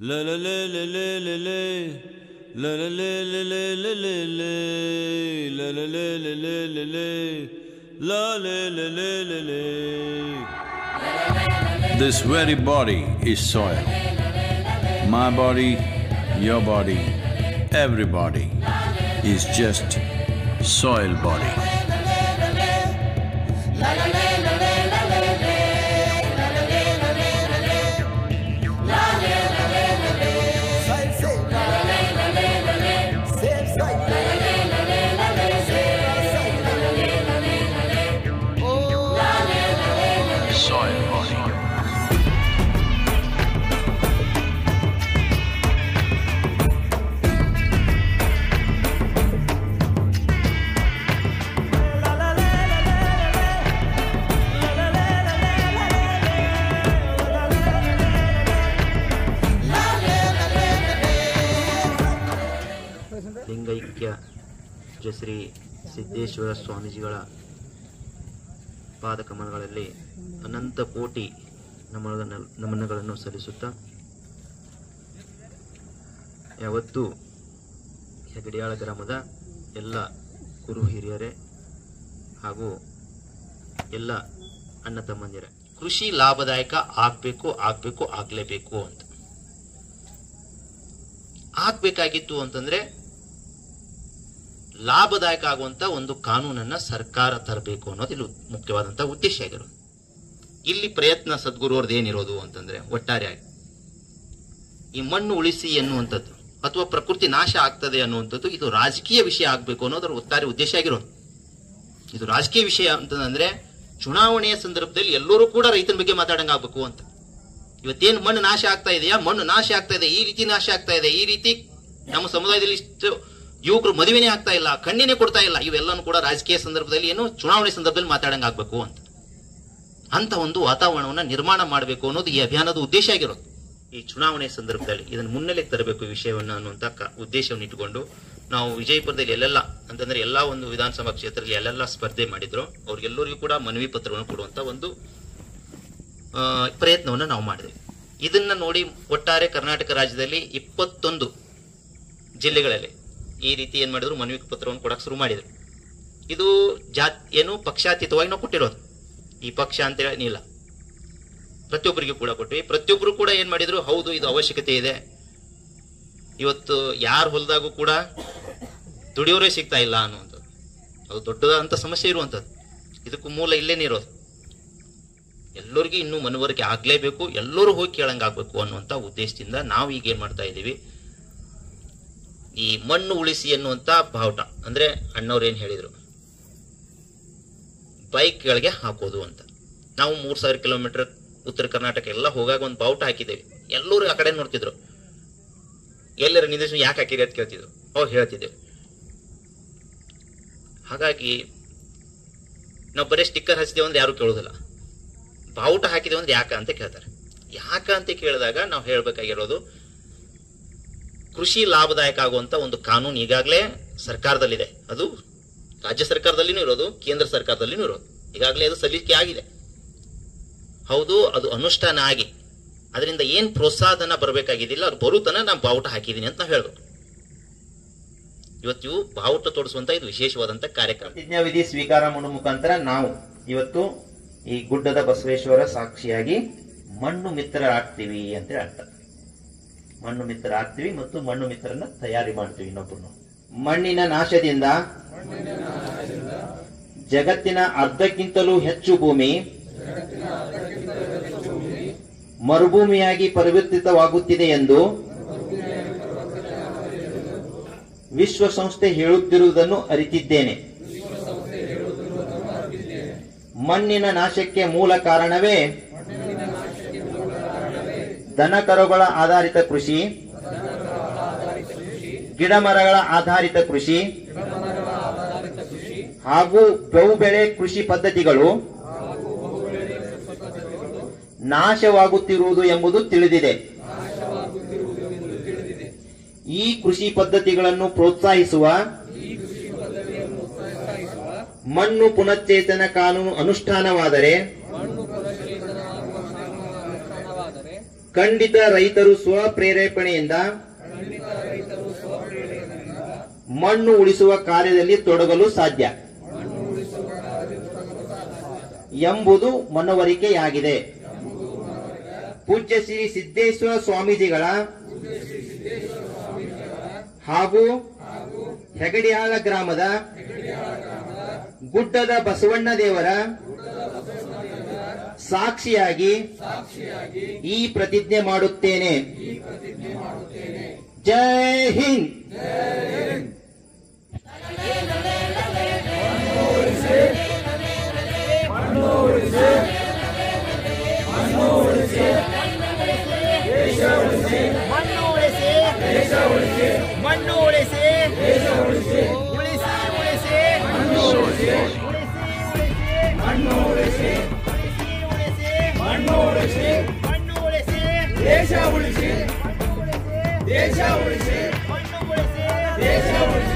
La la la la la la la. La la la la la la la la. La la la la la la la. La la la la la la. This very body is soil. My body, your body, everybody is just soil body. Soil body. ಲಿಂಗೈಕ್ಯ ಶ್ರೀ ಸಿದ್ದೇಶ್ವರ ಸ್ವಾಮೀಜಿಗಳ ಪಾದಕಮಲಗಳಲ್ಲಿ ಅನಂತ ಕೋಟಿ ನಮನ ನಮನಗಳನ್ನು ಸಲ್ಲಿಸುತ್ತಾ ಯಾವತ್ತೂ ಹೆಗಡಿಯಾಳ ಗ್ರಾಮದ ಎಲ್ಲ ಗುರು ಹಿರಿಯರೇ ಹಾಗೂ ಎಲ್ಲ ಅಣ್ಣ ತಮ್ಮಂದಿರ ಕೃಷಿ ಲಾಭದಾಯಕ ಆಗ್ಬೇಕು ಆಗ್ಬೇಕು ಆಗ್ಲೇಬೇಕು ಅಂತ ಆಗ್ಬೇಕಾಗಿತ್ತು ಅಂತಂದ್ರೆ ಲಾಭದಾಯಕ ಆಗುವಂತ ಒಂದು ಕಾನೂನನ್ನ ಸರ್ಕಾರ ತರಬೇಕು ಅನ್ನೋದು ಇಲ್ಲಿ ಮುಖ್ಯವಾದಂತ ಉದ್ದೇಶ ಆಗಿರೋದು ಇಲ್ಲಿ ಪ್ರಯತ್ನ ಸದ್ಗುರುವ್ರದ್ದು ಏನಿರೋದು ಅಂತಂದ್ರೆ ಒಟ್ಟಾರೆಯಾಗಿ ಈ ಮಣ್ಣು ಉಳಿಸಿ ಎನ್ನುವಂಥದ್ದು ಅಥವಾ ಪ್ರಕೃತಿ ನಾಶ ಆಗ್ತದೆ ಅನ್ನುವಂಥದ್ದು ಇದು ರಾಜಕೀಯ ವಿಷಯ ಆಗಬೇಕು ಅನ್ನೋದರ ಒಟ್ಟಾರೆ ಉದ್ದೇಶ ಆಗಿರೋದು ಇದು ರಾಜಕೀಯ ವಿಷಯ ಅಂತಂದ್ರೆ ಚುನಾವಣೆಯ ಸಂದರ್ಭದಲ್ಲಿ ಎಲ್ಲರೂ ಕೂಡ ರೈತನ ಬಗ್ಗೆ ಮಾತಾಡಂಗ ಆಗ್ಬೇಕು ಅಂತ ಇವತ್ತೇನು ಮಣ್ಣು ನಾಶ ಆಗ್ತಾ ಇದೆಯಾ ಮಣ್ಣು ನಾಶ ಆಗ್ತಾ ಇದೆ ಈ ರೀತಿ ನಾಶ ಆಗ್ತಾ ಇದೆ ಈ ರೀತಿ ನಮ್ಮ ಸಮುದಾಯದಲ್ಲಿ ಇಷ್ಟು ಯುವಕರು ಮದುವೆನೇ ಆಗ್ತಾ ಇಲ್ಲ ಕಣ್ಣಿನೇ ಕೊಡ್ತಾ ಇಲ್ಲ ಇವೆಲ್ಲನೂ ಕೂಡ ರಾಜಕೀಯ ಸಂದರ್ಭದಲ್ಲಿ ಏನು ಚುನಾವಣೆ ಸಂದರ್ಭದಲ್ಲಿ ಮಾತಾಡಂಗ ಆಗ್ಬೇಕು ಅಂತ ಅಂತ ಒಂದು ವಾತಾವರಣವನ್ನ ನಿರ್ಮಾಣ ಮಾಡಬೇಕು ಅನ್ನೋದು ಈ ಅಭಿಯಾನದ ಉದ್ದೇಶ ಆಗಿರೋದು ಈ ಚುನಾವಣೆ ಸಂದರ್ಭದಲ್ಲಿ ಇದನ್ನು ಮುನ್ನೆಲೆಗೆ ತರಬೇಕು ಈ ವಿಷಯವನ್ನ ಅನ್ನುವಂತ ಕ- ಉದ್ದೇಶವನ್ನು ಇಟ್ಟುಕೊಂಡು ನಾವು ವಿಜಯಪುರದಲ್ಲಿ ಎಲ್ಲೆಲ್ಲ ಅಂತಂದ್ರೆ ಎಲ್ಲಾ ಒಂದು ವಿಧಾನಸಭಾ ಕ್ಷೇತ್ರದಲ್ಲಿ ಎಲ್ಲೆಲ್ಲ ಸ್ಪರ್ಧೆ ಮಾಡಿದ್ರು ಅವ್ರಿಗೆಲ್ಲರಿಗೂ ಕೂಡ ಮನವಿ ಪತ್ರವನ್ನು ಕೊಡುವಂತ ಒಂದು ಆ, ಪ್ರಯತ್ನವನ್ನು ನಾವು ಮಾಡಿದ್ವಿ ಇದನ್ನ ನೋಡಿ ಒಟ್ಟಾರೆ ಕರ್ನಾಟಕ ರಾಜ್ಯದಲ್ಲಿ ಇಪ್ಪತ್ತೊಂದು ಜಿಲ್ಲೆಗಳಲ್ಲಿ ಈ ರೀತಿ ಏನ್ ಮಾಡಿದ್ರು ಮನವಿ ಪತ್ರವನ್ನು ಕೊಡಕ್ಕೆ ಶುರು ಮಾಡಿದ್ರು ಇದು ಜಾತ್ ಏನು ಪಕ್ಷಾತೀತವಾಗಿ ನಾವು ಕೊಟ್ಟಿರೋದು ಈ ಪಕ್ಷ ಅಂತ ಏನಿಲ್ಲ ಪ್ರತಿಯೊಬ್ಬರಿಗೂ ಕೂಡ ಕೊಟ್ವಿ ಪ್ರತಿಯೊಬ್ಬರು ಕೂಡ ಏನ್ ಮಾಡಿದ್ರು ಹೌದು ಇದು ಅವಶ್ಯಕತೆ ಇದೆ ಇವತ್ತು ಯಾರ ಹೊಲದಾಗೂ ಕೂಡ ದುಡಿಯೋರೇ ಸಿಗ್ತಾ ಇಲ್ಲ ಅನ್ನುವಂಥದ್ದು ಅದು ದೊಡ್ಡದಾದಂತ ಸಮಸ್ಯೆ ಇರುವಂಥದ್ದು ಇದಕ್ಕೂ ಮೂಲ ಇಲ್ಲೇನೇ ಇರೋದು ಎಲ್ಲರಿಗೂ ಇನ್ನೂ ಮನವರಿಕೆ ಆಗ್ಲೇಬೇಕು ಎಲ್ಲರೂ ಹೋಗಿ ಕೇಳಂಗಾಗ್ಬೇಕು ಅನ್ನುವಂತ ಉದ್ದೇಶದಿಂದ ನಾವು ಈಗ ಏನ್ ಮಾಡ್ತಾ ಇದ್ದೀವಿ ಈ ಮಣ್ಣು ಉಳಿಸಿ ಅನ್ನುವಂತ ಬಾವುಟ ಅಂದ್ರೆ ಅಣ್ಣವ್ರು ಏನ್ ಹೇಳಿದ್ರು ಬೈಕ್ಗಳಿಗೆ ಹಾಕೋದು ಅಂತ ನಾವು ಮೂರ್ ಸಾವಿರ ಕಿಲೋಮೀಟರ್ ಉತ್ತರ ಕರ್ನಾಟಕ ಎಲ್ಲ ಹೋಗಾಗ ಒಂದು ಬಾವುಟ ಹಾಕಿದ್ದೇವೆ ಎಲ್ಲರೂ ಆ ಕಡೆ ನೋಡ್ತಿದ್ರು ಎಲ್ಲರ ನಿದರ್ಶನ ಯಾಕೆ ಹಾಕಿರಿ ಅಂತ ಕೇಳ್ತಿದ್ರು ಅವ್ರು ಹೇಳ್ತಿದ್ದೇವೆ ಹಾಗಾಗಿ ನಾವು ಬರೀ ಸ್ಟಿಕ್ಕರ್ ಹಚ್ಚಿದೇವೆ ಅಂದ್ರೆ ಯಾರು ಕೇಳೋದಿಲ್ಲ ಬಾವುಟ ಹಾಕಿದೇವೆ ಅಂದ್ರೆ ಯಾಕ ಅಂತ ಕೇಳ್ತಾರೆ ಯಾಕ ಅಂತ ಕೇಳಿದಾಗ ನಾವು ಹೇಳ್ಬೇಕಾಗಿರೋದು ಕೃಷಿ ಲಾಭದಾಯಕ ಆಗುವಂತ ಒಂದು ಕಾನೂನು ಈಗಾಗಲೇ ಸರ್ಕಾರದಲ್ಲಿದೆ ಅದು ರಾಜ್ಯ ಸರ್ಕಾರದಲ್ಲಿನೂ ಇರೋದು ಕೇಂದ್ರ ಸರ್ಕಾರದಲ್ಲಿನೂ ಇರೋದು ಈಗಾಗಲೇ ಅದು ಸಲ್ಲಿಕೆ ಆಗಿದೆ ಹೌದು ಅದು ಅನುಷ್ಠಾನ ಆಗಿ ಅದರಿಂದ ಏನ್ ಪ್ರೋತ್ಸಾಹನ ಬರಬೇಕಾಗಿದ್ದಿಲ್ಲ ಅದು ಬರುತನ ನಾನು ಬಾವುಟ ಹಾಕಿದ್ದೀನಿ ಅಂತ ನಾವು ಹೇಳ್ಬೇಕು ಇವತ್ತು ಇವು ಬಾವುಟ ತೋರಿಸುವಂತ ಇದು ವಿಶೇಷವಾದಂತ ಕಾರ್ಯಕ್ರಮ ಪ್ರತಿಜ್ಞಾ ವಿಧಿ ಸ್ವೀಕಾರ ಮಾಡುವ ಮುಖಾಂತರ ನಾವು ಇವತ್ತು ಈ ಗುಡ್ಡದ ಬಸವೇಶ್ವರ ಸಾಕ್ಷಿಯಾಗಿ ಮಣ್ಣು ಮಿತ್ರ ಆಗ್ತೀವಿ ಅಂತ ಅರ್ಥ ಮಣ್ಣು ಮಿತ್ರ ಆಗ್ತೀವಿ ಮತ್ತು ಮಣ್ಣು ಮಿತ್ರನ ತಯಾರಿ ಮಾಡ್ತೀವಿ ಇನ್ನೊಬ್ಬರು ಮಣ್ಣಿನ ನಾಶದಿಂದ ಜಗತ್ತಿನ ಅರ್ಧಕ್ಕಿಂತಲೂ ಹೆಚ್ಚು ಭೂಮಿ ಮರುಭೂಮಿಯಾಗಿ ಪರಿವರ್ತಿತವಾಗುತ್ತಿದೆ ಎಂದು ವಿಶ್ವಸಂಸ್ಥೆ ಹೇಳುತ್ತಿರುವುದನ್ನು ಅರಿತಿದ್ದೇನೆ ಮಣ್ಣಿನ ನಾಶಕ್ಕೆ ಮೂಲ ಕಾರಣವೇ ದನಕರುಗಳ ಆಧಾರಿತ ಕೃಷಿ ಗಿಡಮರಗಳ ಆಧಾರಿತ ಕೃಷಿ ಹಾಗೂ ಬಹುಬೆಳೆ ಕೃಷಿ ಪದ್ಧತಿಗಳು ನಾಶವಾಗುತ್ತಿರುವುದು ಎಂಬುದು ತಿಳಿದಿದೆ ಈ ಕೃಷಿ ಪದ್ಧತಿಗಳನ್ನು ಪ್ರೋತ್ಸಾಹಿಸುವ ಮಣ್ಣು ಪುನಶ್ಚೇತನ ಕಾನೂನು ಅನುಷ್ಠಾನವಾದರೆ ಖಂಡಿತ ರೈತರು ಸ್ವಪ್ರೇರೇಪಣೆಯಿಂದ ಮಣ್ಣು ಉಳಿಸುವ ಕಾರ್ಯದಲ್ಲಿ ತೊಡಗಲು ಸಾಧ್ಯ ಎಂಬುದು ಮನವರಿಕೆಯಾಗಿದೆ ಪೂಜ್ಯ ಶ್ರೀ ಸಿದ್ದೇಶ್ವರ ಸ್ವಾಮೀಜಿಗಳ ಹಾಗೂ ಹೆಗಡಿಯಾಳ ಗ್ರಾಮದ ಗುಡ್ಡದ ಬಸವಣ್ಣ ದೇವರ ಸಾಕ್ಷಿಯಾಗಿ ಈ ಪ್ರತಿಜ್ಞೆ ಮಾಡುತ್ತೇನೆ ಜೈ ಹಿಂದ್ ಮಣ್ಣು ಉಳಿಸಿ ಮಣ್ಣು ಉಳಿಸಿ ಉಳಿಸಿ ಉಳಿಸಿ ಮಣ್ಣು ಉಳಿಸಿ ಮಣ್ಣು ಉಳಿಸಿ ಉಳಿಸಿ ಮಣ್ಣು ಉಳಿಸಿ ಮಣ್ಣು ಉಳಿಸಿ ದೇಶ ಉಳಿಸಿ ದೇಶ ಉಳಿಸಿ ಮಣ್ಣು ಉಳಿಸಿ ದೇಶ ಉಳಿಸಿ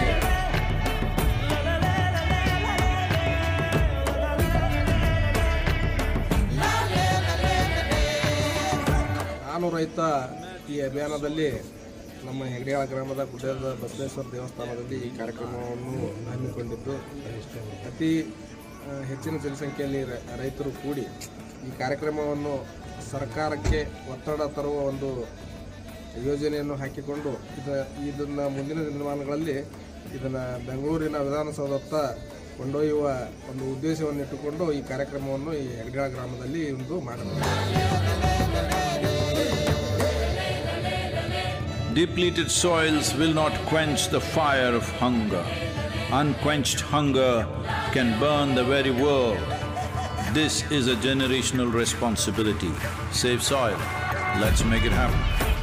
ನಾನು ರೈತ ಈ ಅಭಿಯಾನದಲ್ಲಿ ನಮ್ಮ ಹೆಗಡಿಯಾಳ ಗ್ರಾಮದ ಗುಡ್ಡದ ಬಸವೇಶ್ವರ ದೇವಸ್ಥಾನದಲ್ಲಿ ಈ ಕಾರ್ಯಕ್ರಮವನ್ನು ಹಮ್ಮಿಕೊಂಡಿದ್ದು ಅತಿ ಆ, ಹೆಚ್ಚಿನ ಜನಸಂಖ್ಯೆಯಲ್ಲಿ ರ- ರೈತರು ಕೂಡಿ ಈ ಕಾರ್ಯಕ್ರಮವನ್ನು ಸರ್ಕಾರಕ್ಕೆ ಒತ್ತಡ ತರುವ ಒಂದು ಯೋಜನೆಯನ್ನು ಹಾಕಿಕೊಂಡು ಇದ ಇದನ್ನು ಮುಂದಿನ ದಿನಮಾನಗಳಲ್ಲಿ ಇದನ್ನು ಬೆಂಗಳೂರಿನ ವಿಧಾನಸೌಧತ್ತ ಕೊಂಡೊಯ್ಯುವ ಒಂದು ಉದ್ದೇಶವನ್ನು ಇಟ್ಟುಕೊಂಡು ಈ ಕಾರ್ಯಕ್ರಮವನ್ನು ಈ ಹೆಗಡಿಯಾಳ ಗ್ರಾಮದಲ್ಲಿ ಒಂದು ಮಾಡಲಾಗಿದೆ Depleted soils will not quench the fire of hunger. Unquenched hunger can burn the very world. This is a generational responsibility. Save soil. Let's make it happen.